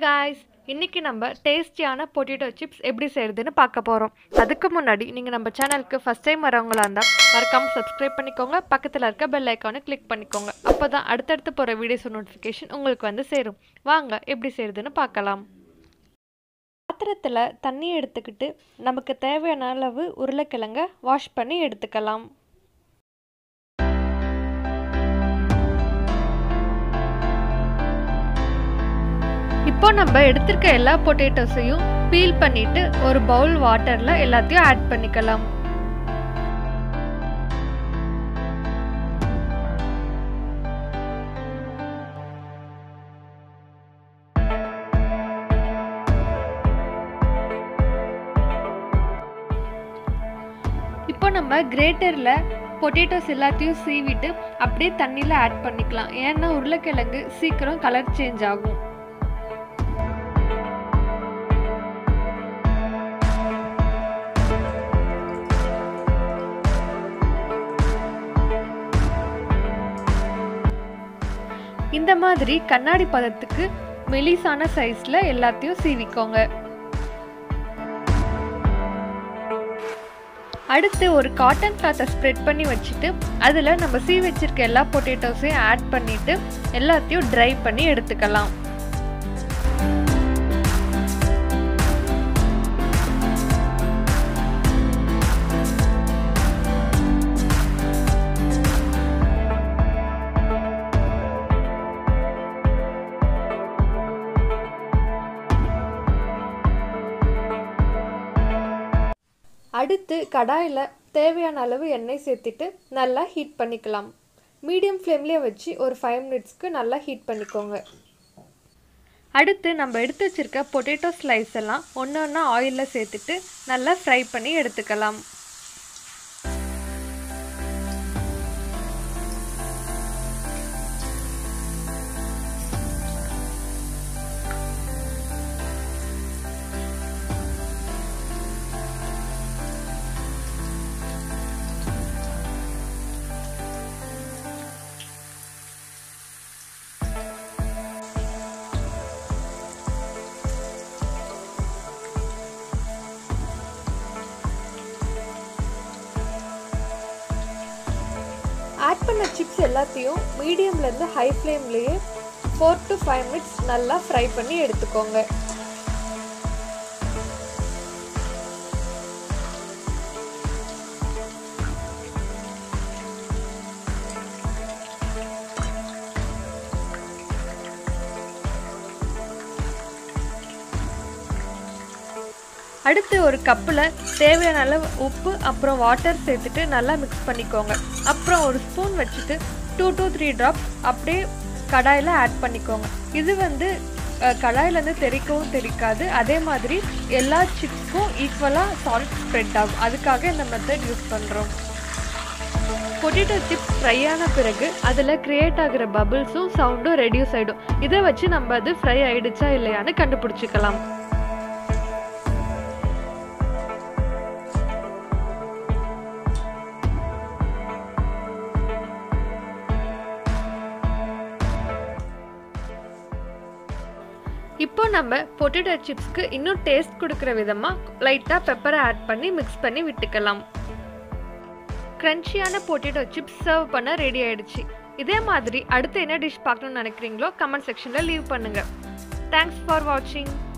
guys இன்னைக்கு நம்ம டேஸ்டியான பொட்டேட்டோ சிப்ஸ் எப்படி செய்கிறதுன்னு பார்க்க போகிறோம் அதுக்கு முன்னாடி நீங்கள் நம்ம சேனலுக்கு ஃபஸ்ட் டைம் வரவங்களா இருந்தால் மறக்காமல் சப்ஸ்கிரைப் பண்ணிக்கோங்க பக்கத்தில் இருக்க பெல் ஐக்கானை கிளிக் பண்ணிக்கோங்க அப்போ தான் அடுத்தடுத்து போகிற வீடியோஸ் நோட்டிஃபிகேஷன் உங்களுக்கு வந்து சேரும் வாங்க எப்படி செய்கிறதுன்னு பார்க்கலாம் பாத்திரத்தில் தண்ணி எடுத்துக்கிட்டு நமக்கு தேவையான அளவு உருளைக்கிழங்க வாஷ் பண்ணி எடுத்துக்கலாம் இப்போ நம்ம எடுத்திருக்க எல்லா பொட்டேட்டோஸையும் பீல் பண்ணிட்டு ஒரு பவுல் வாட்டர்ல எல்லாத்தையும் ஆட் பண்ணிக்கலாம் இப்போ நம்ம கிரேட்டரில் பொட்டேட்டோஸ் எல்லாத்தையும் சீவிட்டு அப்படியே தண்ணியில் ஆட் பண்ணிக்கலாம் ஏன்னா உருளைக்கிழங்கு சீக்கிரம் கலர் சேஞ்ச் ஆகும் இந்த மாதிரி கண்ணாடி பதத்துக்கு மெலிசான சைஸ்ல எல்லாத்தையும் சீவிக்கோங்க அடுத்து ஒரு காட்டன் கிளாத்தை ஸ்ப்ரெட் பண்ணி வச்சுட்டு அதில் நம்ம சீ வச்சிருக்க எல்லா பொட்டேட்டோஸையும் ஆட் பண்ணிட்டு எல்லாத்தையும் ட்ரை பண்ணி எடுத்துக்கலாம் அடுத்து கடாயில் தேவையான அளவு எண்ணெய் சேர்த்துட்டு நல்லா ஹீட் பண்ணிக்கலாம் மீடியம் ஃப்ளேம்லேயே வச்சு ஒரு ஃபைவ் மினிட்ஸ்க்கு நல்லா ஹீட் பண்ணிக்கோங்க அடுத்து நம்ம எடுத்து வச்சுருக்க பொட்டேட்டோ ஸ்லைஸ் எல்லாம் ஒன்று ஒன்றா ஆயிலில் சேர்த்துட்டு நல்லா ஃப்ரை பண்ணி எடுத்துக்கலாம் ஆட் பண்ண சிப்ஸ் எல்லாத்தையும் மீடியம்லேருந்து ஹை ஃப்ளேம்லேயே ஃபோர் டு ஃபைவ் மினிட்ஸ் நல்லா ஃப்ரை பண்ணி எடுத்துக்கோங்க அடுத்து ஒரு கப்பில் தேவையான அளவு உப்பு அப்புறம் வாட்டர் சேர்த்துட்டு நல்லா மிக்ஸ் பண்ணிக்கோங்க அப்புறம் ஒரு ஸ்பூன் வச்சுட்டு டூ டூ த்ரீ ட்ராப்ஸ் அப்படியே கடாயில் ஆட் பண்ணிக்கோங்க இது வந்து கடாயிலேருந்து தெறிக்கவும் தெறிக்காது அதே மாதிரி எல்லா சிப்ஸ்க்கும் ஈக்குவலாக சால்ட் ஸ்ப்ரெட் ஆகும் அதுக்காக இந்த மெத்தட் யூஸ் பண்ணுறோம் பொட்டேட்டோ சிப்ஸ் ஃப்ரை ஆன பிறகு அதில் க்ரியேட் ஆகிற பபிள்ஸும் சவுண்டும் ரெடியூஸ் ஆகிடும் இதை வச்சு நம்ம அது ஃப்ரை ஆகிடுச்சா இல்லையான்னு கண்டுபிடிச்சிக்கலாம் இப்போ நம்ம பொட்டேட்டோ சிப்ஸ்க்கு இன்னும் டேஸ்ட் கொடுக்குற விதமாக லைட்டாக பெப்பரை ஆட் பண்ணி மிக்ஸ் பண்ணி விட்டுக்கலாம் க்ரன்ச்சியான பொட்டேட்டோ சிப்ஸ் சர்வ் பண்ண ரெடி ஆயிடுச்சு இதே மாதிரி அடுத்து என்ன டிஷ் பார்க்கணும்னு நினைக்கிறீங்களோ கமெண்ட் செக்ஷனில் லீவ் பண்ணுங்கள் தேங்க்ஸ் ஃபார் வாட்சிங்